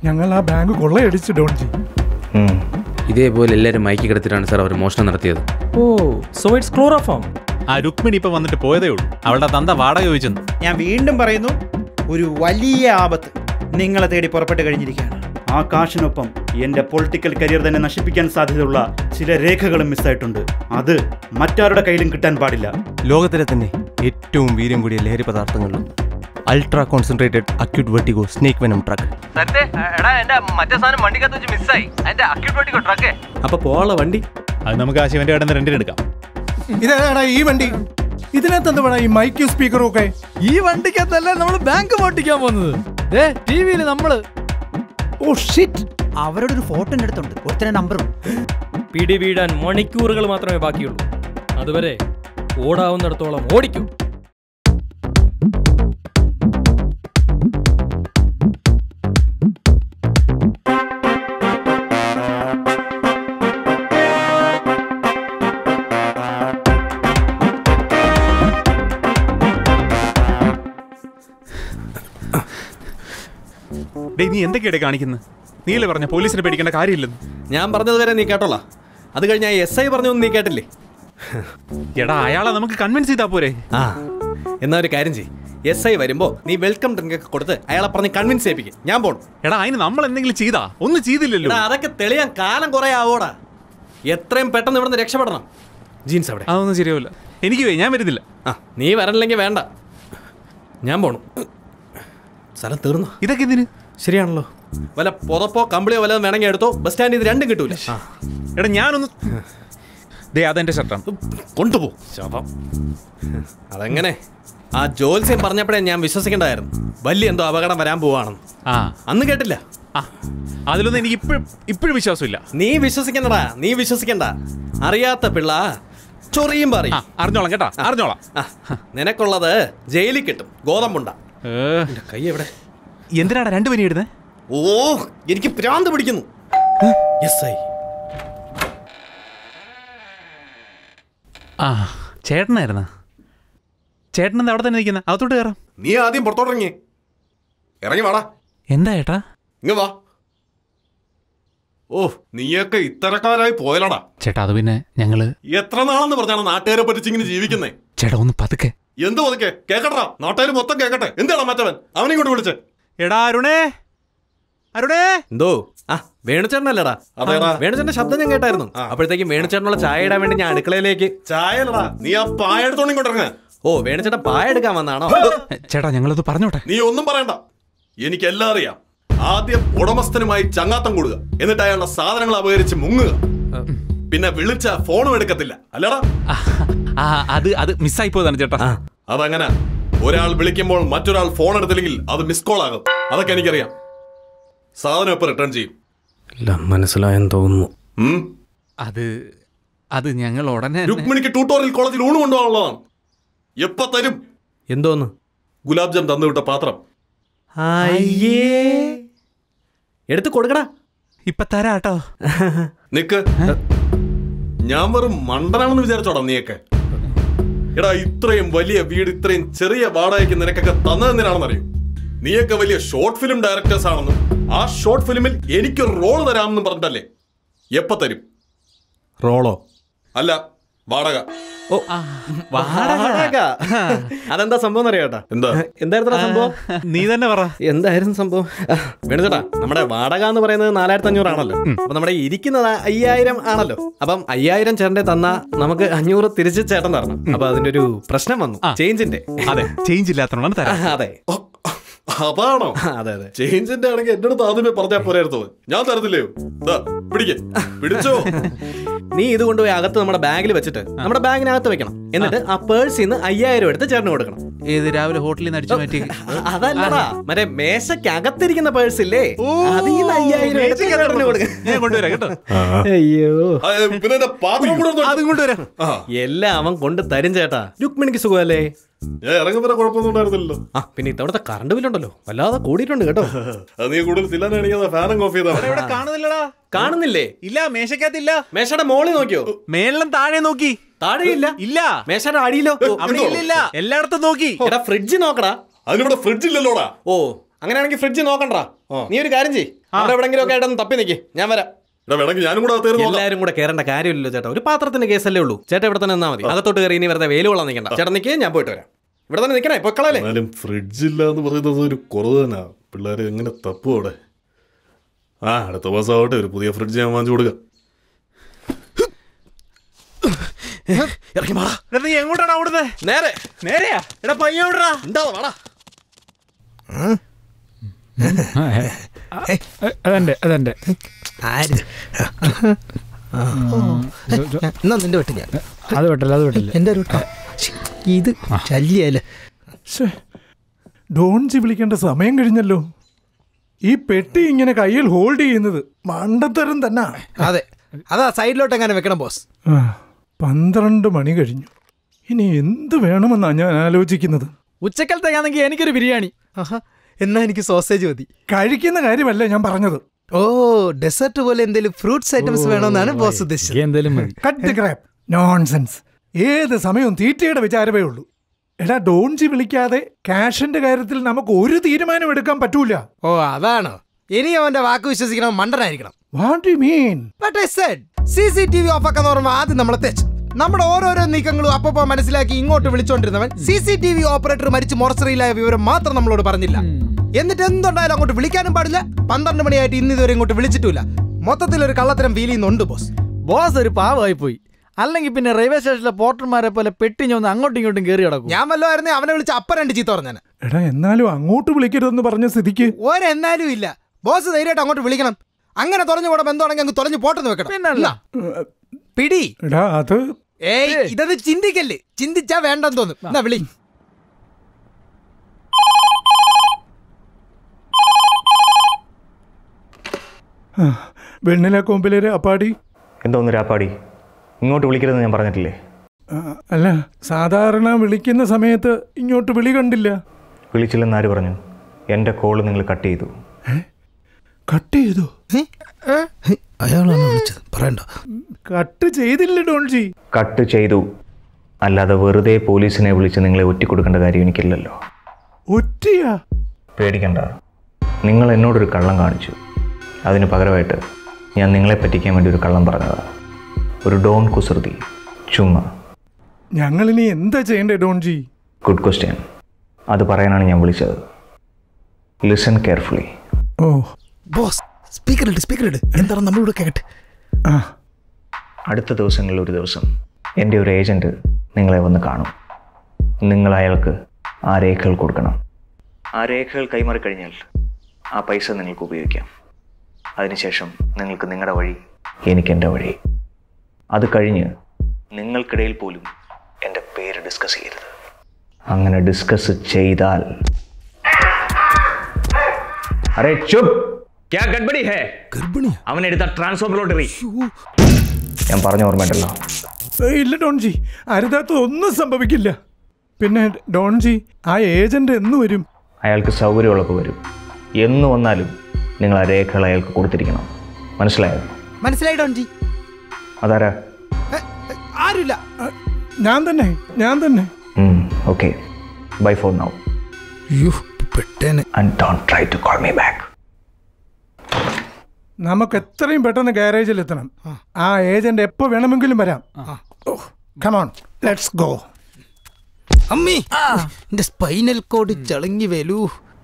ഞങ്ങൾ ആ ബാങ്ക് കൊള്ളയടിച്ചു ഡോൺജി ഇതേപോലെ എല്ലാവരും മയക്കി കിടത്തിട്ടാണ് സാർ അവർ മോഷണം നടത്തിയത് ഓ സോ ഇറ്റ്സ് ക്ലോറോഫോം ആ രുക്മിണി ഇപ്പൊ വന്നിട്ട് പോയതേ ഉള്ളൂ അവളുടെ തന്ത വാടക ചോദിച്ചെന്ന് ഞാൻ വീണ്ടും പറയുന്നു ഒരു വലിയ ആപത്ത് നിങ്ങളെ തേടി പുറപ്പെട്ട് കഴിഞ്ഞിരിക്കുകയാണ് ആ കാശിനൊപ്പം എൻ്റെ പൊളിറ്റിക്കൽ കരിയർ തന്നെ നശിപ്പിക്കാൻ സാധ്യതയുള്ള ചില രേഖകളും മിസ്സായിട്ടുണ്ട് അത് മറ്റാരുടെ കയ്യിലും കിട്ടാൻ പാടില്ല ലോകത്തിലെ തന്നെ ഏറ്റവും വീര്യം കൂടിയ ലഹരി പദാർത്ഥങ്ങളിലും ultra concentrated acute vertigo snake venom truck എടാ എന്റെ മറ്റേ സാധനം വണ്ടിക്കകത്ത് വെച്ച് മിസ്സായി അതിന്റെ അക്യൂട്ട് വെട്ടിക്കോ ട്രക്കേ അപ്പൊ പോവാനുള്ള വണ്ടി അത് നമുക്ക് ആ ശിവന്റെ കടന്ന് രണ്ടിന് എടുക്കാം ഇതേടാ ഈ വണ്ടി ഇതിനകത്ത് എന്താ വേണം ഈ മൈക്കും സ്പീക്കറും ഒക്കെ ഈ വണ്ടിക്കകത്തല്ലേ നമ്മൾ ബാങ്ക് മോട്ടിക്കാൻ പോകുന്നത് ഏ ടി വിയിൽ നമ്മള് ഓ ഷിറ്റ് അവരുടെ ഒരു ഫോട്ടോ എൻ്റെ അടുത്തുണ്ട് ഒരുത്തനെ നമ്പറും പിടി വീടാൻ മണിക്കൂറുകൾ മാത്രമേ ബാക്കിയുള്ളൂ അതുവരെ ഓടാവുന്നിടത്തോളം ഓടിക്കും ഡേയ് നീ എന്തൊക്കെയാണ് കാണിക്കുന്നത് നീയല്ലേ പറഞ്ഞ പോലീസിനെ പേടിക്കേണ്ട കാര്യമില്ലെന്ന് ഞാൻ പറഞ്ഞത് വരെ നീ കേട്ടോളാ അത് കഴിഞ്ഞ എസ് ഐ പറഞ്ഞൊന്നും നീ കേട്ടില്ലേ എടാ അയാളെ നമുക്ക് കൺവിൻസ് ചെയ്താ പോരെ ആ എന്നാ ഒരു കാര്യം ചെയ്യ് എസ് ഐ വരുമ്പോ നീ വെൽക്കം ഡ്രിങ്ക് ഒക്കെ കൊടുത്ത് അയാളെ പറഞ്ഞ് കൺവിൻസ് ചെയ്യിപ്പിക്കും ഞാൻ പോണം എടാ അതിന് നമ്മൾ എന്തെങ്കിലും ചെയ്താ ഒന്നും ചെയ്തില്ലല്ലോ എടാ, അതൊക്കെ തെളിയാൻ കാലം കുറെ ആവോടാ എത്രയും പെട്ടെന്ന് ഇവിടുന്ന് രക്ഷപ്പെടണം ജീൻസ് അവിടെ അതൊന്നും ശരിയാവില്ല എനിക്ക് വേ, ഞാൻ വരുന്നില്ല ആ നീ വരണില്ലെങ്കിൽ വേണ്ട ഞാൻ പോണു സ്ഥലം തീർന്നു ഇതൊക്കെ എന്തിന് ശരിയാണല്ലോ വല്ല പുതപ്പോ കമ്പിളിയോ വല്ലതും വേണമെങ്കിൽ എടുത്തോ ബസ് സ്റ്റാൻഡിൽ ഇത് രണ്ടും കിട്ടൂല ആ, എടാ ഞാനൊന്ന് ദേ അതെന്റെ ഷർട്ടാണ് കൊണ്ടുപോ ശവം അതെങ്ങനെ ആ ജോത്സ്യം പറഞ്ഞപ്പോഴേ ഞാൻ വിശ്വസിക്കേണ്ടായിരുന്നു വലിയ എന്തോ അപകടം വരാൻ പോവാണെന്ന് ആ അന്ന് കേട്ടില്ല ആ അതിലൊന്നും എനിക്ക് ഇപ്പോഴും ഇപ്പോഴും വിശ്വാസമില്ല നീ വിശ്വസിക്കണ്ടടാ നീ വിശ്വസിക്കണ്ട അറിയാത്ത പിള്ള ചൊറിയും ആ പറയും അറിഞ്ഞോളാം കേട്ടാ അറിഞ്ഞോളാം ആ, നിനക്കുള്ളത് ജയിലിൽ കിട്ടും ഗോതമ്പുണ്ട ഏ, എന്റെ കൈ എവിടെ എന്തിനാടാ രണ്ട് പനി ഇടുന്നത് ഓ എനിക്ക് ഭ്രാന്ത് പിടിക്കുന്നു യെസ് ഐ ആ ചേട്ടനായിരുന്ന ചേട്ടൻ എന്താ അവിടെ തന്നെ നിൽക്കുന്നത് അകത്തോട്ട് കയറാം നീ ആദ്യം പുറത്തോട്ടിറങ്ങി ഇറങ്ങി വാടാ എന്താ ചേട്ടാ ഇങ്ങ് വാ ഓ നീയൊക്കെ ഇത്തരക്കാരായി പോയലടാ ചേട്ടാ അത് പിന്നെ ഞങ്ങള് എത്ര നാളെന്ന് പറഞ്ഞാണ് നാട്ടുകാരെ പറ്റിച്ചിങ്ങനെ ജീവിക്കുന്നേ ചേട്ടാ ഒന്ന് പതുക്കെ എന്ത് പതുക്കെ കേക്കട്ടാ നാട്ടുകാർ മൊത്തം കേക്കട്ടെ എന്താണ് മറ്റവൻ അവനെ കൊണ്ട് വിളിച്ച് എടാ അരുണേ അരുണേ എന്തോ ആ വേണുചേട്ടനല്ലടാ അതേടാ. വേണുചേട്ടന്റെ ശബ്ദം ഞാൻ കേട്ടായിരുന്നു അപ്പോഴത്തേക്കും വേണുചേട്ടനുള്ള ചായ ഇടാൻ വേണ്ടി ഞാൻ അടുക്കളയിലേക്ക് ചായലടാ നീ ആ പായ എടുത്തോണ്ടി കൊണ്ടിറങ്ങ ഓ വേണുചേട്ടൻ പായ എടുക്കാൻ വന്നാണോ ചേട്ടാ ഞങ്ങളത് പറഞ്ഞോട്ടെ നീ ഒന്നും പറയണ്ട എനിക്ക് എല്ലാം അറിയാം ആദ്യം ഉടമസ്ഥനുമായി ചങ്ങാത്തം കൂടുക എന്നിട്ട് അയാളുടെ സാധനങ്ങൾ അപകരിച്ച് മുങ്ങുക പിന്നെ വിളിച്ച ഫോണും എടുക്കത്തില്ല അല്ലടാ ആ, ആ അത് അത് മിസ്സായി പോയതാണ് ചേട്ടാ അതങ്ങനെ ഒരാൾ വിളിക്കുമ്പോൾ മറ്റൊരാൾ ഫോൺ എടുത്തില്ലെങ്കിൽ അത് മിസ് കോൾ ആകും അതൊക്കെ എനിക്കറിയാം സാധനം ഇപ്പൊ റിട്ടേൺ ചെയ്യും എല്ലാം മനസ്സിലായെന്ന് തോന്നുന്നു ഉം? അത് അത് ഞങ്ങൾ ഉടനെ തന്നെ- രുക്മിണിക്ക് ട്യൂട്ടോറിയൽ കോളേജിൽ ഊണ് കൊണ്ടുപോകാനുള്ളതാണ് എപ്പ തരും എന്തോന്ന് ഗുലാബ് ജാം തന്നുവിട്ട പാത്രം അയ്യേ എടുത്ത് കൊടുക്കടാ ഇപ്പൊ തരാട്ടോ നിക്ക് ഞാൻ വെറും മണ്ടനാണെന്ന് വിചാരിച്ചോടാ നീയൊക്കെ എടാ ഇത്രയും വലിയ വീട് ഇത്രയും ചെറിയ വാടകയ്ക്ക് നിനക്കൊക്കെ തന്നതെന്തിനാണെന്നറിയോ നീയൊക്കെ വലിയ ഷോർട്ട് ഫിലിം ഡയറക്ടേഴ്സ് ആണെന്നും ആ ഷോർട്ട് ഫിലിമിൽ എനിക്കൊരു റോൾ തരാമെന്നും പറഞ്ഞിട്ടല്ലേ എപ്പ തരും റോളോ അല്ല വാടക ഓ വാടക. അതെന്താ സംഭവം അറിയാട്ടാ എന്താ എന്തായിരുന്നു സംഭവം നീ തന്നെ പറ എന്തായിരുന്നു സംഭവം വേണുചേട്ടാ നമ്മുടെ വാടക എന്ന് പറയുന്നത് നാലായിരത്തി അഞ്ഞൂറ് ആണല്ലോ അപ്പൊ നമ്മുടെ ഇരിക്കുന്നത് അയ്യായിരം ആണല്ലോ അപ്പം അയ്യായിരം ചേട്ടന്റെ തന്നാ നമുക്ക് അഞ്ഞൂറ് തിരിച്ച് ചേട്ടൻ തരണം അപ്പൊ അതിന്റെ ഒരു പ്രശ്നം വന്നു ചേഞ്ചിന്റെ അതെ ചേഞ്ച് ഇല്ലാത്തതാണ് തരാം അതെ അതാണോ അതെ അതെ ചേഞ്ചിന്റെ ആണെങ്കിൽ എന്റെ അടുത്ത് ആദ്യമേ പറഞ്ഞാ പോരായിരുന്നത് ഞാൻ തരത്തില്ലയോ ദാ, പിടിക്ക് പിടിച്ചോ നീ ഇത് കൊണ്ടുപോയി അകത്ത് നമ്മുടെ ബാഗിൽ വെച്ചിട്ട് നമ്മുടെ ബാഗിനകത്ത് വെക്കണം എന്നിട്ട് ആ പേഴ്സിൽ നിന്ന് അയ്യായിരം എടുത്ത് ചേട്ടന് കൊടുക്കണം ഏത് രാവിലെ ഹോട്ടലിൽ നിന്ന് അടിച്ചു മാറ്റി അതല്ലടാ മറ്റേ മേശയ്ക്ക് അകത്തിരിക്കുന്ന പേഴ്സ് ഇല്ലേ അതിൽ നിന്ന് അയ്യായിരം എടുത്ത് ചേട്ടന് കൊടുക്കണം ഞാൻ കൊണ്ടുവരാം കേട്ടോ അയ്യോ ആ, പിന്നെ എന്റെ പാത്രം കൂടെ ഒന്ന് അതും കൊണ്ടുവരാം ആ, എല്ലാം അവൻ കൊണ്ട് തരും ചേട്ടാ രുക്മിണിക്ക് സുഖമല്ലേ ഞാൻ ഇറങ്ങുന്ന കുഴപ്പമൊന്നും ഉണ്ടായിരുന്നില്ലല്ലോ ആ പിന്നെ ഇത്തവണത്തെ കറണ്ട് ബില്ലുണ്ടല്ലോ വല്ലാതെ കൂടിയിട്ടുണ്ട് കേട്ടോ അത് നീ കൂടുതൽ തില്ലാനാണെങ്കിൽ ഫാനും ഓഫ് ചെയ്താ ഇവിടെ കാണുന്നില്ലടാ കാണുന്നില്ലേ ഇല്ല മേശക്കകത്തില്ല മേശയുടെ മോളിൽ നോക്കിയോ മേളിലും താഴെ നോക്കി താഴെയില്ല ഇല്ല മേശയുടെ അടിയിലോ അവിടെ ഇല്ലില്ല എല്ലായിടത്തും നോക്കി എടാ ഫ്രിഡ്ജ് നോക്കടാ അതിനിവിടെ ഫ്രിഡ്ജ് ഇല്ലല്ലോടാ ഓ അങ്ങനെയാണെങ്കിൽ ഫ്രിഡ്ജ് നോക്കണ്ടാ നീ ഒരു കാര്യം ചെയ്യ് അവിടെ എവിടെങ്കിലും ഒക്കെ ആയിട്ടൊന്ന് തപ്പി നിൽക്കി ഞാൻ വരാം എടാ വേണമെങ്കിൽ ഞാനും കൂടെ അകത്തേറി നോക്കാം എല്ലാരും കൂടെ കയറേണ്ട കാര്യമില്ലല്ലോ ചേട്ടാ ഒരു പാത്രത്തിന്റെ കേസല്ലേ ഉള്ളൂ ചേട്ടാ ഇവിടെ തന്നെ നിന്നാ മതി അകത്തോട്ട് കയറി ഇനി വെറുതെ വെയിൽ കൊള്ളാൻ നിൽക്കണ്ട ചേട്ടൻ നിൽക്കേ ഞാൻ പോയിട്ട് വരാം ഇവിടെ തന്നെ നിൽക്കണേ പൊക്കളല്ലേ എന്നാലും ഫ്രിഡ്ജ് ഇല്ല എന്ന് പറയുന്നത് ഒരു കുറവ് തന്നെ പിള്ളേർ എങ്ങനെ തപ്പും അവിടെ ആ അടുത്ത മാസം ആവട്ടെ ഒരു പുതിയ ഫ്രിഡ്ജ് ഞാൻ വാങ്ങിച്ചു കൊടുക്കാം ഇറങ്ങി വാടാ നീ എങ്ങോട്ടാണ് അവിടുത്തെ നേരെ നേരെയാ എടാ പയ്യ വിടറാ എന്താ വാടാ അതെന്റെ അതെന്റെ ആര് എന്നാ നിന്റെ വെട്ട് ഞാൻ അത് വിട്ടല്ല അത് വിട്ടല്ല എന്റെ ഒരു വെട്ടാ. ശ്ശി, ഇത് ശല്യല്ലേ ഡോൺജി വിളിക്കേണ്ട സമയം കഴിഞ്ഞല്ലോ ഈ പെട്ടി ഇങ്ങനെ കയ്യിൽ ഹോൾഡ് ചെയ്യുന്നത് മണ്ടത്തരം തന്നെ അതെ അതാ സൈഡിലോട്ട് എങ്ങനെ വെക്കണം ബോസ് പന്ത്രണ്ട് മണി കഴിഞ്ഞു ഇനി എന്ത് വേണമെന്നാ ഞാൻ ആലോചിക്കുന്നത് ഉച്ചക്കലത്തേക്കാണെങ്കിൽ എനിക്കൊരു ബിരിയാണി ആഹാ, എന്നാ എനിക്ക് സോസേജ് മതി കഴിക്കുന്ന കാര്യമല്ല ഞാൻ പറഞ്ഞത് ഓ ഡെസേർട്ട് പോലെ എന്തെങ്കിലും ഫ്രൂട്ട്സ് ഐറ്റംസ് വേണമെന്നാണ് ബോസ് ഉദ്ദേശിച്ചത് എന്തേലും മതി കട്ട് ക്രാപ്പ് നോൺസെൻസ് ഏത് സമയവും തീറ്റയുടെ വിചാരമേ ഉള്ളൂ എടാ ഡോൺജി വിളിക്കാതെ ക്യാഷിന്റെ കാര്യത്തിൽ നമുക്ക് ഒരു തീരുമാനം എടുക്കാൻ പറ്റൂല ഓ അതാണോ ഇനി അവന്റെ വാക്ക് വിശ്വസിക്കണം മണ്ടനായിരിക്കണം what you mean but I said C C T V off ആക്കാന്ന് പറയുമ്പോൾ ആദ്യം നമ്മളെ തെച്ച് നമ്മുടെ ഓരോരോ നീക്കങ്ങളും അപ്പപ്പോ മനസ്സിലാക്കി ഇങ്ങോട്ട് വിളിച്ചോണ്ടിരുന്നവൻ C C T V operator മരിച്ച് മോർച്ചറിയിലായ വിവരം മാത്രം നമ്മളോട് പറഞ്ഞില്ല എന്നിട്ട് എന്തുണ്ടായാലും അങ്ങോട്ട് വിളിക്കാനും പാടില്ല പന്ത്രണ്ട് മണിയായിട്ട് ഇന്ന് ഇതുവരെ ഇങ്ങോട്ട് വിളിച്ചിട്ടില്ല മൊത്തത്തിൽ ഒരു കള്ളത്തരം ഫീൽ ചെയ്യുന്നുണ്ട് ബോസ് ബോസ് ഒരു പാവമായി പോയി അല്ലെങ്കിൽ പിന്നെ റെയിൽവേ സ്റ്റേഷനിലെ പോർട്ടർമാരെ പോലെ പെട്ടി ഞൊന്ന് അങ്ങോട്ടും ഇങ്ങോട്ടും കയറി കിടക്കും ഞാൻ വല്ലതായിരുന്നേ അവനെ വിളിച്ച് അപ്പ രണ്ട് ചീത്ത പറഞ്ഞാന് എടാ എന്നാലും അങ്ങോട്ട് വിളിക്കരുതെന്ന് പറഞ്ഞ സ്ഥിതിക്ക് ഒരെന്നാലും ഇല്ല ബോസ് ധൈര്യമായിട്ട് അങ്ങോട്ട് വിളിക്കണം അങ്ങനെ തുറഞ്ഞു കൂടെ ബന്ധമാണെങ്കിൽ അങ്ങ് തുറഞ്ഞു പോട്ടെന്ന് വെക്കണം പിന്നല്ല. എന്നാ, പിടി എടാ അത് ഏയ് ഇതൊന്ന് ചിന്തിക്കല്ലേ ചിന്തിച്ചാ വേണ്ടെന്ന് തോന്നും എന്നാ വിളി വെണ്ണില കൊമ്പിലേര് അപ്പാടി എന്തോന്ന് രാപ്പാടി ഇങ്ങോട്ട് വിളിക്കരുതെന്ന് ഞാൻ പറഞ്ഞിട്ടില്ലേ ആ, അല്ല സാധാരണ വിളിക്കുന്ന സമയത്ത് ഇങ്ങോട്ട് വിളി കണ്ടില്ല വിളിച്ചില്ലെന്ന് ആര് പറഞ്ഞു എൻ്റെ കോള് നിങ്ങൾ കട്ട് ചെയ്തു കട്ട് ചെയ്തു അയാളാണ് വിളിച്ചത് പറയണ്ട കട്ട് ചെയ്തില്ല ഡോൺജി കട്ട് ചെയ്തു അല്ലാതെ വെറുതെ പോലീസിനെ വിളിച്ച് നിങ്ങളെ ഒറ്റിക്കൊടുക്കേണ്ട കാര്യം എനിക്കില്ലല്ലോ ഒറ്റയാ പേടിക്കണ്ട നിങ്ങൾ എന്നോടൊരു കള്ളം കാണിച്ചു അതിന് പകരമായിട്ട് ഞാൻ നിങ്ങളെ പറ്റിക്കാൻ വേണ്ടി ഒരു കള്ളം പറഞ്ഞതാണ് ഒരു ഡോൺ കുസൃതി ചുമ്മാ ഞങ്ങളിനി എന്താ ചെയ്യണ്ടേ ഡോൺജി ഗുഡ് ക്വസ്റ്റ്യൻ അത് പറയാനാണ് ഞാൻ വിളിച്ചത് listen carefully oh boss speaker ഇട് സ്പീക്കർ ഇട് എന്താണ് നമ്മളിവിടെ കേട്ടെ ആ അടുത്ത ദിവസങ്ങളിൽ ഒരു ദിവസം എൻ്റെ ഒരു ഏജൻറ്റ് നിങ്ങളെ വന്ന് കാണും നിങ്ങൾ അയാൾക്ക് ആ രേഖകൾ കൊടുക്കണം ആ രേഖകൾ കൈമാറിക്കഴിഞ്ഞാൽ ആ പൈസ നിങ്ങൾക്ക് ഉപയോഗിക്കാം അതിനുശേഷം നിങ്ങൾക്ക് നിങ്ങളുടെ വഴി എനിക്ക് എൻ്റെ വഴി അത് കഴിഞ്ഞ് നിങ്ങൾക്കിടയിൽ പോലും എൻ്റെ പേര് ഡിസ്കസ് ചെയ്യരുത് അങ്ങനെ ഡിസ്കസ് ചെയ്താൽ അരേ ചുപ് ക്യാ ഗഡ്ബഡി ഹേ ഗർഭിണിയാ അവനെടുത്ത ട്രാൻസ്ഫോമർ ഞാൻ പറഞ്ഞ ഓർമ്മയുണ്ടല്ലോ ഏയ്, ഇല്ല ഡോൺജി അരുതാത്ത ഒന്നും സംഭവിക്കില്ല പിന്നെ ഡോൺജി ആ ഏജന്റ് എന്ന് വരും അയാൾക്ക് സൗകര്യമുള്ളപ്പോൾ വരും എന്ന് വന്നാലും നിങ്ങൾ ആ രേഖകൾ അയാൾക്ക് കൊടുത്തിരിക്കണം മനസ്സിലായോ മനസ്സിലായി ഡോൺജി അതാരാ ഏ, ഏ, ആരുമില്ല ആ, ഞാൻ തന്നെ ഞാൻ തന്നെ ഓക്കെ ബൈ ഫോർ നൗ അയ്യോ പെട്ടേനെ and don't try to call me back നമുക്ക് എത്രയും പെട്ടെന്ന് ഗാരേജിൽ എത്തണം ആ ഏജന്റ് എപ്പോ വേണമെങ്കിലും വരാം കമോൺ ലെറ്റ്സ് ഗോ അമ്മി എന്റെ സ്പൈനൽ കോഡ് ചളങ്ങി വരൂ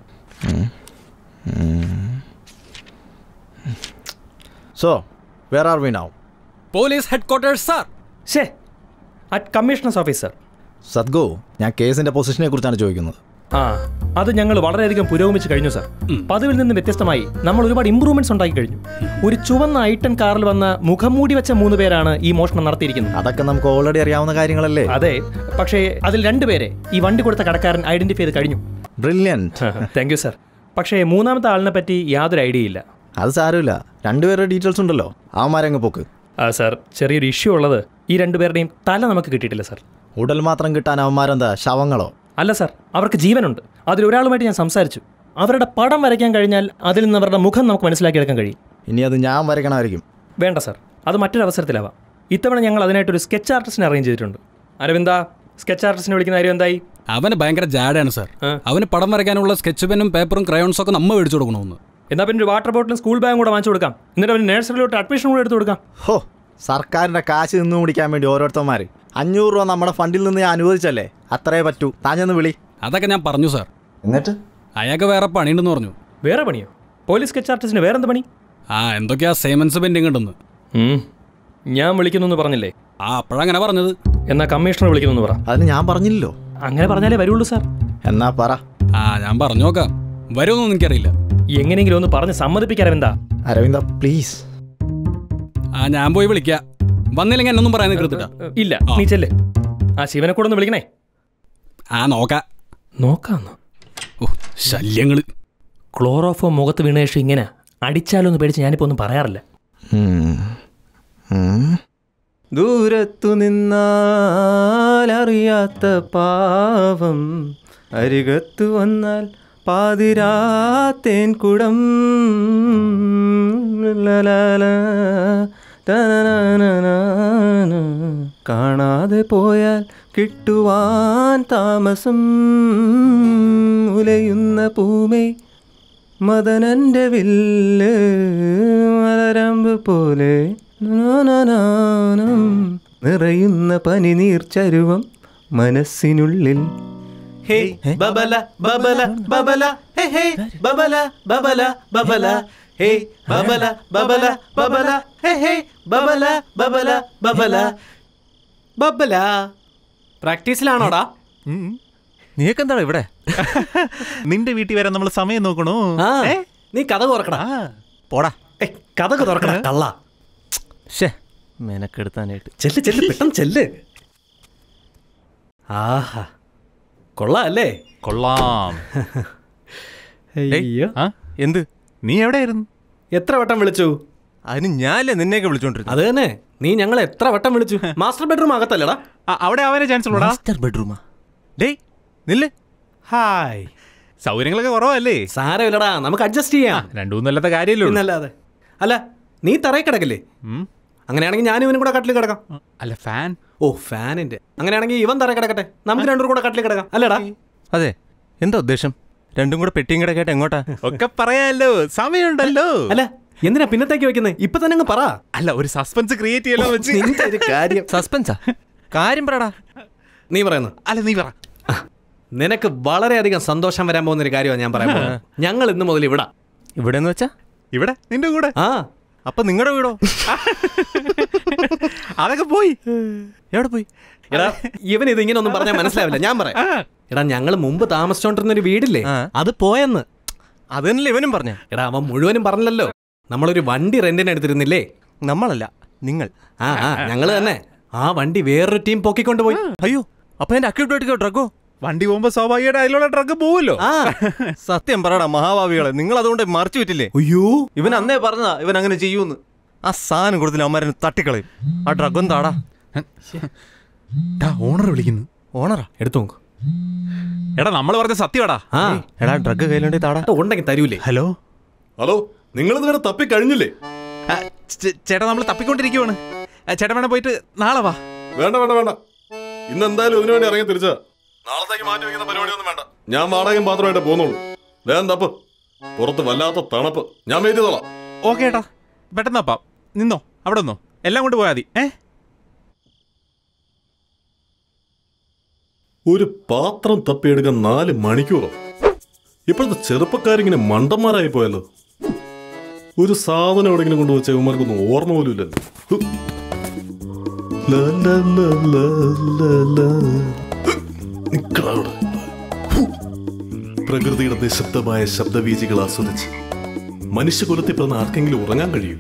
so where are we now police headquarters sir ഷേ അറ്റ് കമ്മീഷണേഴ്സ് ഓഫീസ് സർ സദ്ഗോ ഞാൻ കേസിന്റെ പൊസിഷനെ കുറിച്ചാണ് ചോദിക്കുന്നത് ആ അത് ഞങ്ങൾ വളരെയധികം പുരോഗമിച്ച് കഴിഞ്ഞു സാർ പതിവിൽ നിന്ന് വ്യത്യസ്തമായി നമ്മൾ ഒരുപാട് ഇമ്പ്രൂവ്മെന്റ്സ് ഉണ്ടാക്കി കഴിഞ്ഞു ഒരു ചുവന്ന ഐട്ടൺ കാറിൽ വന്ന മുഖംമൂടി വെച്ച മൂന്ന് പേരാണ് ഈ മോഷണം നടത്തിയിരിക്കുന്നത് അതൊക്കെ നമുക്ക് ഓൾറെഡി അറിയാവുന്ന കാര്യങ്ങളല്ലേ അതെ പക്ഷേ അതിൽ രണ്ടുപേരെ ഈ വണ്ടി കൊടുത്ത കടക്കാരൻ ഐഡന്റിഫൈ ചെയ്ത് കഴിഞ്ഞു ബ്രില്യൻറ്റ് താങ്ക് യു സാർ പക്ഷേ മൂന്നാമത്തെ ആളിനെ പറ്റി യാതൊരു ഐഡിയ ഇല്ല അത് സാരമില്ല രണ്ടുപേരുടെ ഡീറ്റെയിൽസ് ഉണ്ടല്ലോ അവന്മാരങ്ങ് പോക്ക് ആ സാർ ചെറിയൊരു ഇഷ്യൂ ഉള്ളത് ഈ രണ്ടുപേരുടെയും തല നമുക്ക് കിട്ടിയിട്ടില്ല സാർ ഉടൽ മാത്രം കിട്ടാൻ അവന്മാരെന്താ ശവങ്ങളോ അല്ല സാർ അവർക്ക് ജീവനുണ്ട് അതിലൊരാളുമായിട്ട് ഞാൻ സംസാരിച്ചു അവരുടെ പടം വരയ്ക്കാൻ കഴിഞ്ഞാൽ അതിൽ നിന്ന് അവരുടെ മുഖം നമുക്ക് മനസ്സിലാക്കിയെടുക്കാൻ കഴിയും ഇനി അത് ഞാൻ വരയ്ക്കണമായിരിക്കും വേണ്ട സാർ അത് മറ്റൊരു അവസരത്തിലാവാം ഇത്തവണ ഞങ്ങൾ അതിനായിട്ടൊരു സ്കെച്ച് ആർട്ടിസ്റ്റിനെ അറേഞ്ച് ചെയ്തിട്ടുണ്ട് അരവിന്ദ സ്കെച്ച് ആർട്ടിസ്റ്റിനെ വിളിക്കുന്ന കാര്യം എന്തായി അവന് ഭയങ്കര ജാഡാണ് സാർ അവന് പടം വരയ്ക്കാനുള്ള സ്കെച്ച് പെന്നും പേപ്പറും ക്രയോൺസും ഒക്കെ നമ്മ മേടിച്ചു കൊടുക്കണമെന്ന് എന്നാ പിന്നെ ഒരു വാട്ടർ ബോട്ടിലും സ്കൂൾ ബാഗും കൂടെ വാങ്ങിച്ചു കൊടുക്കാം എന്നിട്ട് അവന് നഴ്സറിയിലോട്ട് അഡ്മിഷൻ കൂടെ എടുത്ത് കൊടുക്കാം ഹോ സർക്കാരിന്റെ കാശ് നിന്ന് പിടിക്കാൻ വേണ്ടി ഓരോരുത്തന്മാർ അഞ്ഞൂറ് രൂപ നമ്മുടെ ഫണ്ടിൽ നിന്ന് ഞാൻ അനുവദിച്ചല്ലേ അത്രേ പറ്റൂ താഞ്ഞൊന്ന് വിളി അതൊക്കെ ഞാൻ പറഞ്ഞു സാർ എന്നിട്ട് അയാൾക്ക് വേറെ പണിയുണ്ടെന്ന് പറഞ്ഞു വേറെ പണിയോ പോലീസ് സ്കെച്ച് ആർട്ടിസ്റ്റിന് വേറെ എന്ത് പണി ആ എന്തൊക്കെയാ സേമൻസ് പെൻഡിങ് ഉണ്ടെന്ന് ഞാൻ വിളിക്കുന്നു പറഞ്ഞില്ലേ ആ അപ്പോഴങ്ങനെ പറഞ്ഞത് എന്നാ കമ്മീഷണർ വിളിക്കുന്നു പറ അതിന് ഞാൻ പറഞ്ഞില്ലല്ലോ അങ്ങനെ പറഞ്ഞാലേ വരുള്ളൂ സാർ എന്നാ പറ ആ ഞാൻ പറഞ്ഞു നോക്കാം വരുമെന്നൊന്നും എനിക്കറിയില്ല എങ്ങനെയെങ്കിലും ഒന്ന് പറഞ്ഞ് സമ്മതിപ്പിക്കാൻ എന്താ അരവിന്ദ പ്ലീസ് ആ ഞാൻ പോയി വിളിക്കാം വന്നില്ലെങ്കിൽ എന്നൊന്നും പറയാൻ നിൽക്കത്തിട്ടാ ഇല്ല നീ ചെല്ല് ആ ശിവനെ കൂടെ ഒന്ന് വിളിക്കണേ ആ നോക്കാം നോക്കാന്നോ ഓ ശല്യങ്ങള് ക്ലോറോഫോ മുഖത്ത് വീണ ശേഷം ഇങ്ങനെ അടിച്ചാലോ എന്ന് പേടിച്ച് ഞാനിപ്പോ ഒന്നും പറയാറില്ല ദൂരത്തു നിന്നാൽ അറിയാത്ത പാവം അരികത്തു വന്നാൽ പാതിരാത്തേൻ കുടം ലലാല, തനനനനന. കാണാതെ പോയാൽ കിട്ടുവാൻ താമസം ഉലയുന്ന പൂമേ മദനന്റെ വില്ല് മലരമ്പ് പോലെ നാനാനാനം. നിറയുന്ന പനിനീർ ചരുവം മനസ്സിനുള്ളിൽ ഹേ ബബല ബബല ബബല ഹേ ഹേ ബബല ബബല ബബല ഹേ ബബല ബബല ബബല ഹേ ഹേ ബബല ബബല ബബല ബബല പ്രാക്ടീസിലാണോടാ നീക്കെന്താ ഇവിടെ നിന്റെ വീട്ടിൽ വരാൻ നമ്മൾ സമയം നോക്കണോ ആ നീ കഥ തുറക്കടാ പോടാ കഥ തുറക്കടാ കള്ള ഷേ മെനക്കെടുത്താനായിട്ട് ചെല്ല് ചെല്ല് പെട്ടെന്ന് ചെല്ല് ആഹാ കൊള്ളാം അല്ലേ കൊള്ളാം അയ്യോ ആ എന്ത് നീ എവിടെയായിരുന്നു എത്ര വട്ടം വിളിച്ചു അതിന് ഞാനല്ലേ നിന്നെയൊക്കെ വിളിച്ചോണ്ടിരുന്നു അത് തന്നെ നീ ഞങ്ങൾ എത്ര വട്ടം വിളിച്ചു മാസ്റ്റർ ബെഡ്റൂം അകത്തല്ലടാ അവിടെ അവനെ ചാൻസ് ഉള്ളടാ മാസ്റ്റർ ബെഡ്റൂമാ ഡേയ് നില്ല് ഹായ് സൗകര്യങ്ങളൊക്കെ കുറവല്ലേ സാരമില്ലടാ നമുക്ക് അഡ്ജസ്റ്റ് ചെയ്യാം രണ്ടു മൂന്നല്ലാത്ത കാര്യമല്ലോ പിന്നല്ലാതെ അല്ല നീ തറയിൽ കിടക്കില്ലേ അങ്ങനെയാണെങ്കിൽ ഞാൻ ഇവനും കൂടെ കട്ടിൽ കിടക്കാം അല്ല ഫാൻ ഓ ഫാനിന്റെ അങ്ങനെയാണെങ്കിൽ ഇവൻ തറയിൽ കിടക്കട്ടെ നമുക്ക് രണ്ടും കൂടെ കട്ടിൽ കിടക്കാം അല്ലടാ അതെ എന്താ ഉദ്ദേശം രണ്ടും കൂടെ പെട്ടിയും കിടക്കട്ടെ എങ്ങോട്ടാ ഒക്കെ പറയാലോ സമയമുണ്ടല്ലോ അല്ല എന്തിനാ പിന്നത്തേക്ക് വെക്കുന്നത് ഇപ്പൊ തന്നെ അങ്ങ് പറ അല്ല ഒരു സസ്പെൻസ് ക്രിയേറ്റ് ചെയ്യലോ വെച്ച് നിന്റെ ഒരു കാര്യം സസ്പെൻസാ കാര്യം പറടാ നീ പറയുന്നു അല്ല നീ പറ നിനക്ക് വളരെയധികം സന്തോഷം വരാൻ പോകുന്ന ഒരു കാര്യമാണ് ഞാൻ പറയാൻ പോകുന്നത് ഞങ്ങൾ ഇന്ന് മുതൽ ഇവിടെ ഇവിടെ എന്ന് വെച്ചാ ഇവിടെ നിന്റെ കൂടെ ആ അപ്പൊ നിങ്ങളുടെ വീടോ അതൊക്കെ പോയി എവിടെ പോയി എടാ ഇവൻ ഇത് ഇങ്ങനെ ഒന്നും പറഞ്ഞാൽ മനസ്സിലാവില്ല ഞാൻ പറയാം എടാ ഞങ്ങൾ മുമ്പ് താമസിച്ചോണ്ടിരുന്ന ഒരു വീടില്ലേ അത് പോയെന്ന് അത് തന്നെയല്ലേ ഇവനും പറഞ്ഞ എടാ അവൻ മുഴുവനും പറഞ്ഞല്ലോ നമ്മളൊരു വണ്ടി റെന്റിന് എടുത്തിരുന്നില്ലേ നമ്മളല്ല നിങ്ങൾ ആ ആ ഞങ്ങൾ തന്നെ ആ വണ്ടി വേറൊരു ടീം പൊക്കിക്കൊണ്ട് പോയി അയ്യോ അപ്പൊ എന്റെ അക്യൂട്ടേക്ക് ഡ്രഗോ വണ്ടി പോകുമ്പോ സ്വാഭാവികമായിട്ട് അതിലുള്ള ട്രക്ക് പോവല്ലോ ആ സത്യം പറയടാ മഹാഭാവികളെ നിങ്ങൾ അതുകൊണ്ട് മറിച്ചു വിറ്റില്ലേ അയ്യോ ഇവൻ അന്നേ പറഞ്ഞതാ ഇവൻ അങ്ങനെ ചെയ്യൂന്ന് ആ സാധനം കൊടുത്തില്ല അമ്മാരന് തട്ടിക്കളയും ആ ഡ്രഗ് എന്താടാ ഓണർ വിളിക്കുന്നു ഓണറാ എടുത്തു നോക്ക് എടാ നമ്മൾ പറഞ്ഞ സത്യമാടാ ആ എടാ ഡ്രഗ് കയ്യിലുണ്ടെ താടാ ഉണ്ടെങ്കിൽ തരൂലേ ഹലോ ഹലോ നിങ്ങൾ ഇതുവരെ തപ്പി കഴിഞ്ഞില്ലേ ആ, ചേ- ചേട്ടാ നമ്മൾ തപ്പിക്കൊണ്ടിരിക്കുവാണ് ആ, ചേട്ടൻ വേണേ പോയിട്ട് നാളെ വാ വേണ്ട വേണ്ട വേണ്ട ഇന്ന് എന്തായാലും ഇതിനു വേണ്ടി ഇറങ്ങി തിരിച്ചാ നാളത്തേക്ക് മാറ്റി വെക്കുന്ന പരിപാടിയൊന്നും വേണ്ട ഞാൻ വാടകയും പാത്രമായിട്ട് പോകുന്നുള്ളൂ വേഗം തപ്പ് പുറത്ത് വല്ലാത്ത തണുപ്പ് ഞാൻ വെയിറ്റ് ചെയ്തോളാം ഓക്കെ ഏട്ടാ പെട്ടെന്ന് അപ്പാ നിന്നോ അവിടെ നിന്നോ എല്ലാം കൊണ്ട് പോയാൽ മതി ഏ ഒരു പാത്രം തപ്പിയെടുക്കാൻ നാല് മണിക്കൂറോ ഇപ്പോഴത്തെ ചെറുപ്പക്കാരിങ്ങനെ മണ്ടന്മാരായി പോയല്ലോ ഒരു സാധനം എവിടെയെങ്കിലും കൊണ്ടുവച്ച ഇവന്മാർക്കൊന്നും ഓർമ്മ പോലും ഇല്ലല്ലോ ഹ്. ലാ, ലാ, ലാ, ലാ, ലാ, ലാ. നിക്കടാ അവിടെ. ഹു. പ്രകൃതിയുടെ നിശബ്ദമായ ശബ്ദവീചികൾ ആസ്വദിച്ച് മനുഷ്യകുലത്തിൽ പിറന്ന ആർക്കെങ്കിലും ഉറങ്ങാൻ കഴിയും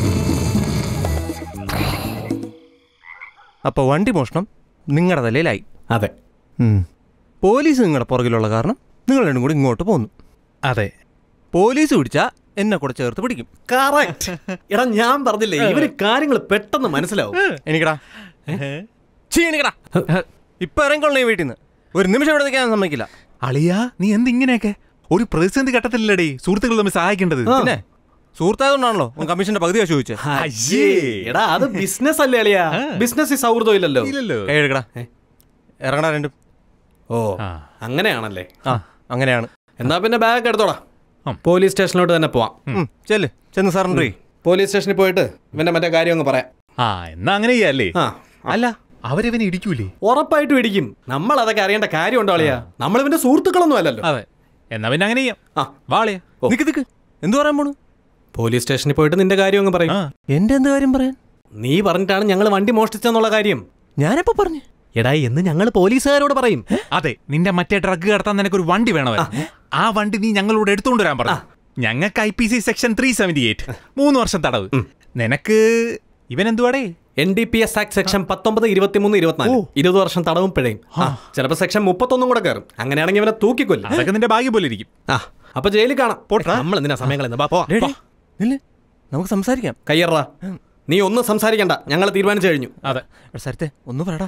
അപ്പൊ വണ്ടി മോഷണം നിങ്ങളുടെ തലയിലായി അതെ പോലീസ് നിങ്ങളുടെ പുറകിലുള്ള കാരണം നിങ്ങൾ രണ്ടും കൂടി ഇങ്ങോട്ട് പോന്നു അതെ പോലീസ് പിടിച്ചാ എന്നെ കൂടെ ചേർത്ത് പിടിക്കും കറക്റ്റ് എടാ ഞാൻ പറഞ്ഞില്ലേ ഇവന് കാര്യങ്ങൾ പെട്ടെന്ന് മനസ്സിലാവും എനിക്കടാ ചീ എനിക്കടാ ഇപ്പൊ ഇറങ്ങിക്കൊള്ളേ വീട്ടിൽ നിന്ന് ഒരു നിമിഷം ഇവിടെ നിൽക്കാൻ സമ്മതിക്കില്ല അളിയാ നീ എന്തിങ്ങനെയൊക്കെ ഒരു പ്രതിസന്ധി ഘട്ടത്തിലല്ലേടി സുഹൃത്തുക്കൾ തമ്മിൽ സഹായിക്കേണ്ടത് പിന്നെ സുഹൃത്തായതുകൊണ്ടാണല്ലോ ഉൻ കമ്മീഷന്റെ പകുതി കാശ് ചോദിച്ചത് അയ്യേ എടാ അത് ബിസിനസ് അല്ലേ അളിയാ ബിസിനസ് സൗഹൃദം ഇല്ലല്ലോ ഇല്ലല്ലോ കൈ എടുക്കടാ ഇറങ്ങടാ രണ്ടും ഓ അങ്ങനെയാണല്ലേ ആ അങ്ങനെയാണ് എന്നാ പിന്നെ ബാഗ് എടുത്തോടാ പോലീസ് സ്റ്റേഷനിലോട്ട് തന്നെ പോവാം ഉം, ചെല്ല് ചെന്ന് സറണ്ടർ ചെയ്യ് പോലീസ് സ്റ്റേഷനിൽ പോയിട്ട് ഇവന്റെ മറ്റേ കാര്യം അങ്ങ് പറയാം ആ എന്നാ അങ്ങനെ ചെയ്യാല്ലേ ആ അല്ല അവരിവനെ ഇടിക്കൂലേ ഉറപ്പായിട്ടും ഇടിക്കും നമ്മൾ അതൊക്കെ അറിയേണ്ട കാര്യമുണ്ടോ അളിയാ നമ്മൾ ഇവന്റെ സുഹൃത്തുക്കളൊന്നും അല്ലല്ലോ അതെ എന്നാ പിന്നെ അങ്ങനെ ചെയ്യാം ആ വാളിയ നിക്ക് നിക്ക് എന്തു പറയാൻ പോണു പോലീസ് സ്റ്റേഷനിൽ പോയിട്ട് നിന്റെ കാര്യം അങ്ങ് പറയും എന്റെ എന്ത് കാര്യം പറയാൻ നീ പറഞ്ഞിട്ടാണ് ഞങ്ങൾ വണ്ടി മോഷ്ടിച്ചെന്നുള്ള കാര്യം ഞാനെപ്പോ പറഞ്ഞു എടാ എന്ന് ഞങ്ങൾ പോലീസുകാരോട് പറയും അതെ നിന്റെ മറ്റേ ഡ്രഗ് കടത്താൻ നിനക്കൊരു വണ്ടി വേണമായിരുന്നു ആ വണ്ടി നീ ഞങ്ങളോട് എടുത്തുകൊണ്ട് വരാൻ പറഞ്ഞു ഞങ്ങൾക്ക് I P C section three seventy eight മൂന്ന് വർഷം തടവ് നിനക്ക് ഇവൻ എന്തുവാടേ N D P S act section പത്തൊമ്പത് ഇരുപത്തിമൂന്ന് ഇരുപത്തിനാല് ഇരുപത് വർഷം തടവും പിഴയും ചിലപ്പോൾ സെക്ഷൻ മുപ്പത്തൊന്നും കൂടെ കയറും അങ്ങനെയാണെങ്കിൽ ഇവനെ തൂക്കിക്കൊല്ലും അതൊക്കെ നിന്റെ ഭാഗ്യം പോലെ ഇരിക്കും ആ അപ്പൊ ജയിലിൽ കാണാം നമ്മൾ എന്തിനാ സമയങ്ങൾ ഡേയ്, ഡേയ്, നില്ല്. നമുക്ക് സംസാരിക്കാം കയ്യറാ നീ ഒന്നും സംസാരിക്കണ്ട ഞങ്ങൾ തീരുമാനിച്ചു കഴിഞ്ഞു അതെ സരത്തെ ഒന്ന് പറയടാ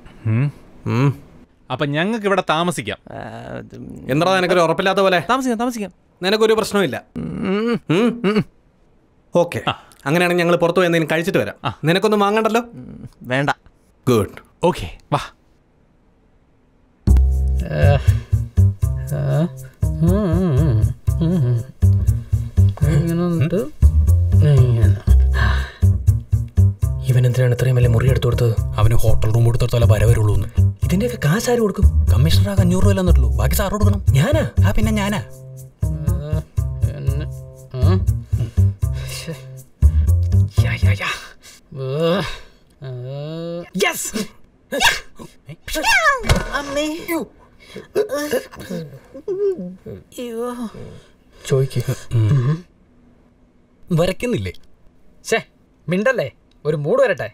അപ്പൊ ഞങ്ങൾക്ക് ഇവിടെ താമസിക്കാം എന്താ നിനക്കൊരു ഉറപ്പില്ലാത്ത പോലെ താമസിക്കാം താമസിക്കാം നിനക്കൊരു പ്രശ്നമില്ല ഓക്കെ അങ്ങനെയാണെങ്കിൽ ഞങ്ങൾ പുറത്തു പോയി എന്തെങ്കിലും കഴിച്ചിട്ട് വരാം നിനക്കൊന്നും വാങ്ങണ്ടല്ലോ വേണ്ട ഗുഡ് ഓക്കെ വാ ഇവൻ എന്തിനാണ് ഇത്രയും വലിയ മുറി എടുത്തു കൊടുത്തത് അവന് ഹോട്ടൽ റൂം കൊടുത്തോലെ വര വരുള്ളൂ എന്ന് ഇതിന്റെയൊക്കെ കാശ് ആര് കൊടുക്കും കമ്മീഷണറാക്ക് അഞ്ഞൂറ് രൂപ തന്നിട്ടുള്ളൂ ബാക്കി സാറ് കൊടുക്കണം ഞാനാ ആ പിന്നെ ഞാനാ യെസ് ചോയ്ക്ക് വരയ്ക്കുന്നില്ലേ ഛേ മിണ്ടല്ലേ ഒരു മൂഡ് വരട്ടെ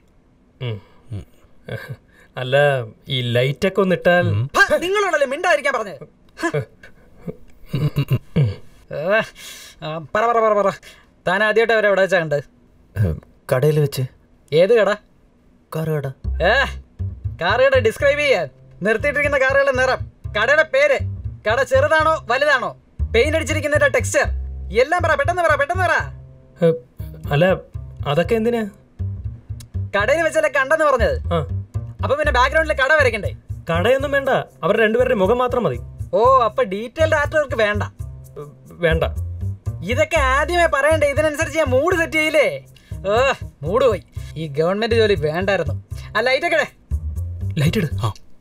അല്ല ഈ ലൈറ്റ് ഒക്കെ ഒന്നിട്ടാൽ നിങ്ങളാണല്ലേ മിണ്ടായിരിക്കാൻ പറഞ്ഞത് ഏ, ആ, പറ പറ പറ പറ താൻ ആദ്യമായിട്ട് അവരെ എവിടെ വെച്ചാ കണ്ട് കടയിൽ വെച്ച് ഏത് കട കാറ് കട ഏ കാറുകട ഡിസ്ക്രൈബ് ചെയ്യാൻ നിർത്തിയിട്ടിരിക്കുന്ന കാറുകളുടെ നിറം കടയുടെ പേര് കട ചെറുതാണോ വലുതാണോ പെയിന്റ് അടിച്ചിരിക്കുന്നതിന്റെ ടെക്സ്ചർ എല്ലാം പറ പെട്ടെന്ന് പറ പെട്ടെന്ന് പറ അല്ല അതൊക്കെ എന്തിനാ കടയിൽ വെച്ചല്ലേ കണ്ടെന്ന് പറഞ്ഞത് അപ്പൊ പിന്നെ ബാക്ക്ഗ്രൗണ്ടിൽ കട വരയ്ക്കണ്ടേ കടയൊന്നും വേണ്ട അവരുടെ രണ്ടുപേരുടെ മുഖം മാത്രം മതി ഓ അപ്പൊ ഡീറ്റെയിൽഡ് ആർട്ട് വർക്ക് വേണ്ട വേണ്ട ഇതൊക്കെ ആദ്യമേ പറയണ്ടേ ഇതിനനുസരിച്ച് ഞാൻ മൂഡ് സെറ്റ് ചെയ്യില്ലേ ഏ മൂഡ് പോയി ഈ ഗവൺമെന്റ് ജോലി വേണ്ടായിരുന്നു ആ ലൈറ്റ് ഒക്കെ ലൈറ്റ് ഇട്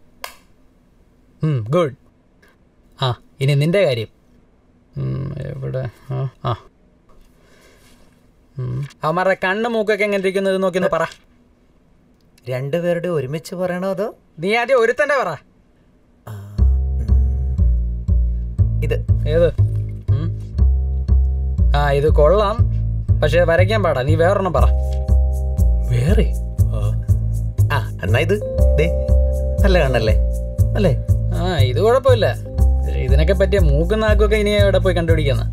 ഗുഡ് ആ ഇനി നിന്റെ കാര്യം ഉം, എവിടെ ആ ആ ഉം. അവന്മാരുടെ കണ്ണ് മൂക്കൊക്കെ എങ്ങനെ ഇരിക്കുന്നത് നോക്കി ഒന്ന് പറ രണ്ടുപേരുടെ ഒരുമിച്ച് പറയണോ അതോ നീ ആദ്യം ഒരുത്തന്റെ പറ ഇത് ഏത് ഉം. ആ ഇത് കൊള്ളാം പക്ഷെ വരയ്ക്കാൻ പാടാ നീ വേറൊരെണ്ണം പറ വേറെ ആ എന്നാ ഇത് ദേ നല്ല കണ്ണല്ലേ അല്ലേ ആ ഇത് കുഴപ്പമില്ല പക്ഷെ ഇതിനൊക്കെ പറ്റിയ മൂക്കും നാക്കൊക്കെ ഇനി എവിടെ പോയി കണ്ടുപിടിക്കുന്ന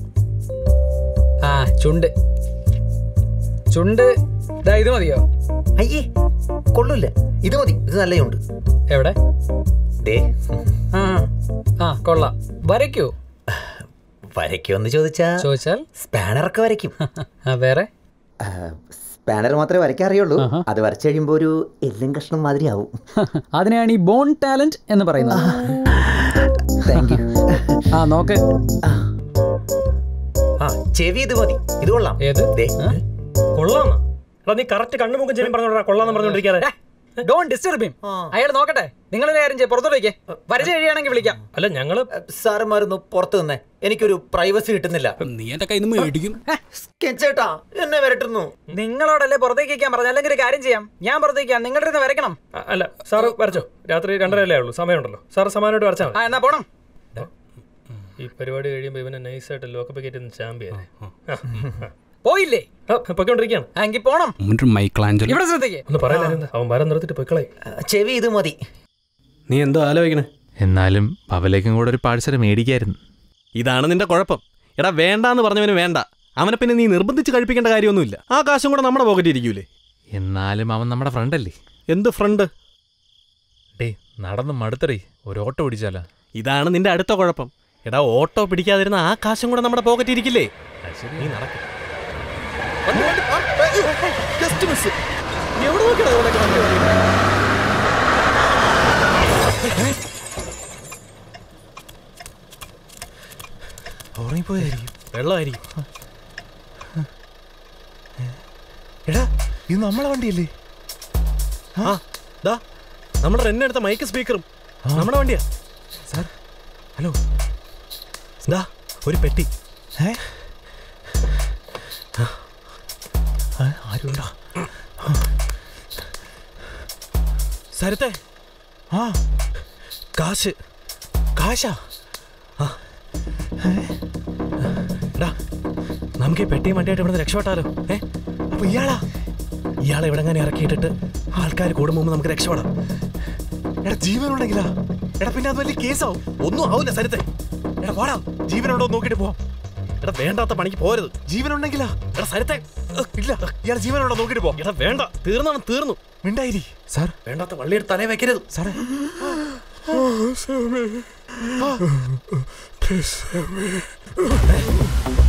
ആ ചുണ്ട് ചുണ്ട് ദാ ഇത് മതിയോ അയ്യേ കൊള്ളൂല ഇത് മതി ഇത് നല്ലയുണ്ട് എവിടെ ദേ ആ ആ കൊള്ളാം വരയ്ക്കൂ വരയ്ക്കുമെന്ന് ചോദിച്ചാ ചോദിച്ചാൽ സ്പാനറൊക്കെ വരയ്ക്കും ആ വേറെ സ്പാനർ മാത്രമേ വരയ്ക്കാറിയുള്ളൂ അത് വരച്ചു കഴിയുമ്പോൾ ഒരു എല്ലും കഷ്ണം മാതിരി ആവും അതിനെയാണ് ഈ ബോൺ ടാലന്റ് എന്ന് പറയുന്നത് താങ്ക് യു ആ നോക്ക് ആ ചെവി ഇത് മതി ഇത് കൊള്ളാം ഏത് ദേ കൊള്ളാന്നാ എടാ നീ കറക്റ്റ് കണ്ണുമുഖം ചെവി പറഞ്ഞോടാ കൊള്ളാന്ന് പറഞ്ഞോണ്ടിരിക്കാതെ ഡോൺ ഡിസ്റ്റർബ് ഹിം അയാൾ നോക്കട്ടെ നിങ്ങളൊരു കാര്യം ചെയ്യും പുറത്തോട്ട് വയ്ക്കേ വരച്ച് കഴിയുകയാണെങ്കിൽ വിളിക്കാം അല്ല ഞങ്ങള് സാറുമാരൊന്ന് പുറത്ത് നിന്നേ എനിക്കൊരു പ്രൈവസി കിട്ടുന്നില്ല നീ എന്റെ കയ്യിൽ നിന്ന് മേടിക്കും ചേട്ടാ എന്നെ വരട്ടുന്നു നിങ്ങളോടല്ലേ പുറത്തേക്ക് വയ്ക്കാൻ പറഞ്ഞു അല്ലെങ്കിൽ ഒരു കാര്യം ചെയ്യാം ഞാൻ പുറത്തേക്ക് നിങ്ങളുടെ ഇരുന്ന് വരയ്ക്കണം അ- അല്ല സാറ് വരച്ചോ രാത്രി രണ്ടരയല്ലേ ഉള്ളൂ സമയമുണ്ടല്ലോ സാറ് സമാനമായിട്ട് വരച്ചാൽ ആ മതി എന്നാ പോണം ഈ പരിപാടി കഴിയുമ്പോൾ ഇവനെ നൈസായിട്ട് ലോക്കപ്പ് കയറ്റി ചാമ്പ്യൻ പോയില്ലേ പൊയ്ക്കൊണ്ടിരിക്കുകയാണ് എങ്കിൽ പോണം മൈക്കിളാഞ്ചലോ ഇവിടെ ശ്രദ്ധിക്കേ ഒന്ന് പറയില്ല അവൻ വരം നിർത്തിട്ട് പൊയ്ക്കളെ ചെവി ഇത് മതി നീ എന്തോ ആലോചിക്കണേ എന്നാലും പവലേക്കും കൂടെ ഒരു പാഴ്സൽ മേടിക്കായിരുന്നു ഇതാണ് നിന്റെ കുഴപ്പം എടാ വേണ്ടാന്ന് പറഞ്ഞവന് വേണ്ട അവനെ പിന്നെ നീ നിർബന്ധിച്ച് കഴിപ്പിക്കേണ്ട കാര്യമൊന്നുമില്ല ആ കാശും കൂടെ നമ്മുടെ പോക്കറ്റ് ഇരിക്കൂലേ എന്നാലും അവൻ നമ്മുടെ ഫ്രണ്ട് അല്ലേ എന്ത് ഫ്രണ്ട് ഡേ നടന്ന് മടുത്തടേ ഒരു ഓട്ടോ പിടിച്ചാലോ ഇതാണ് നിന്റെ അടുത്ത കുഴപ്പം എടാ ഓട്ടോ പിടിക്കാതിരുന്ന ആ കാശും കൂടെ നമ്മുടെ പോക്കറ്റ് ഇരിക്കില്ലേ നീ നടക്ക ജസ്റ്റ് മിസ് എവിടെ നോക്കിയാ ഉറങ്ങിപ്പോയതായിരിക്കും വെള്ളമായിരിക്കും എടാ ഇത് നമ്മളെ വണ്ടിയല്ലേ ആ ദാ നമ്മുടെ റെന്റ് എടുത്ത മൈക്ക് സ്പീക്കറും നമ്മുടെ വണ്ടിയാ സാർ ഹലോ ദാ ഒരു പെട്ടി ഏ ആരുണ്ടോ സരത്തെ ആ കാശ് കാശാ ആ എടാ നമുക്ക് ഈ പെട്ടിയും വണ്ടിയായിട്ട് ഇവിടുന്ന് രക്ഷപ്പെട്ടാലോ ഏ അപ്പൊ ഇയാളാ ഇയാളെ ഇവിടെ അങ്ങനെ ഇറക്കിയിട്ടിട്ട് ആൾക്കാർ കൂടും മുമ്പ് നമുക്ക് രക്ഷപ്പെടാം എടാ ജീവനുണ്ടെങ്കിലാ എടാ പിന്നെ അത് വലിയ കേസാവും ഒന്നും ആവില്ല സരത്തെ എടാ പോടാ ജീവനുണ്ടോ എന്ന് നോക്കിട്ട് പോവാം എടാ വേണ്ടാത്ത പണിക്ക് പോരുത് ജീവനുണ്ടെങ്കിലാ എടാ സരത്തെ ഇല്ല ഇയാൾ ജീവനുണ്ടോ നോക്കിട്ട് പോ എടാ വേണ്ട തീർന്നാണ് തീർന്നു മിണ്ടായിരി സാർ വേണ്ടാത്ത വള്ളിയുടെ തലേ വെക്കരുത് സാറേ ആ.